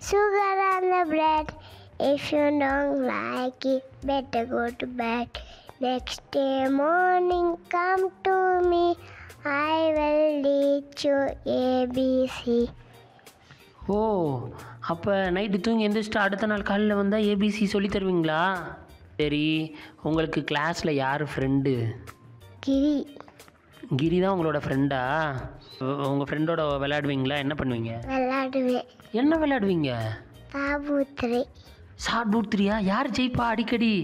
sugar on the bread. If you don't like it, better go to bed. Next day morning, come to me. I will teach you ABC. ஓ அப்போ night தூங்கி எந்திரிச்சிட்டு அடுத்த நாள் காலையில் வந்தால் ABC சொல்லி தருவீங்களா சரி உங்களுக்கு கிளாஸில் யார் ஃப்ரெண்டு கிரி கிரி தான் உங்களோட ஃப்ரெண்டா உங்கள் ஃப்ரெண்டோட விளையாடுவீங்களா என்ன பண்ணுவீங்க விளையாடுவேன் என்ன விளையாடுவீங்க தாபூத்திரை ஷார்ட் பூத்ரியா யார் ஜெயிப்பா அடிக்கடி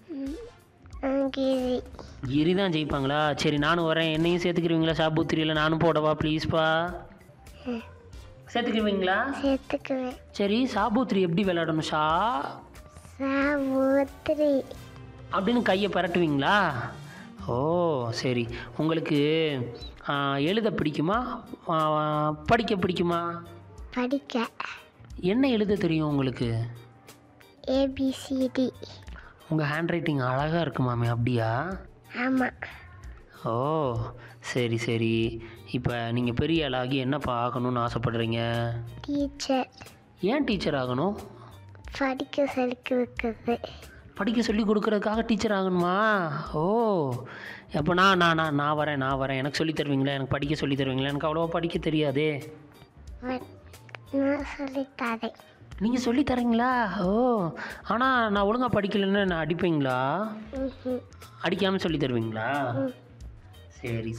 கிரி கிரி தான் ஜெயிப்பாங்களா சரி நானும் வரேன் என்னையும் சேர்த்துக்கிருவீங்களா ஷார்ட் பூத்ரியில் நானும் போடவா ப்ளீஸ்ப்பா ம். சேர்த்துக்கிருவீங்களா சேர்த்துக்குவேன் சரி சாபூத்ரி எப்படி விளையாடணும் ஷா சாபூத்திரி அப்படின்னு கையை பரட்டுவீங்களா ஓ சரி உங்களுக்கு ஆ, எழுத பிடிக்குமா ஆ, படிக்க பிடிக்குமா படிக்க என்ன எழுத தெரியும் உங்களுக்கு ஏபிசிடி உங்கள் ஹேண்ட் ரைட்டிங் அழகாக இருக்குமாமே அப்படியா ஆமாம் ஓ சரி சரி இப்போ நீங்கள் பெரிய ஆளாகி என்னப்பா ஆகணும்னு ஆசைப்படுறீங்க டீச்சர் ஏன் டீச்சர் ஆகணும் படிக்க சொல்லி கொடுக்குறது படிக்க சொல்லி கொடுக்குறதுக்காக டீச்சர் ஆகணுமா ஓ அப்போ நான் நான் நான் நான் வரேன் நான் வரேன் எனக்கு சொல்லி தருவீங்களா எனக்கு படிக்க சொல்லி தருவீங்களா எனக்கு அவ்வளோவா படிக்க தெரியாதே வ- நான் சொல்லித்தரேன் நீங்கள் சொல்லி தரீங்களா ஓ ஆனால் நான் ஒழுங்காக படிக்கலைன்னு நான் அடிப்பீங்களா ம்ஹும். அடிக்காமல் சொல்லி தருவீங்களா ம். சரி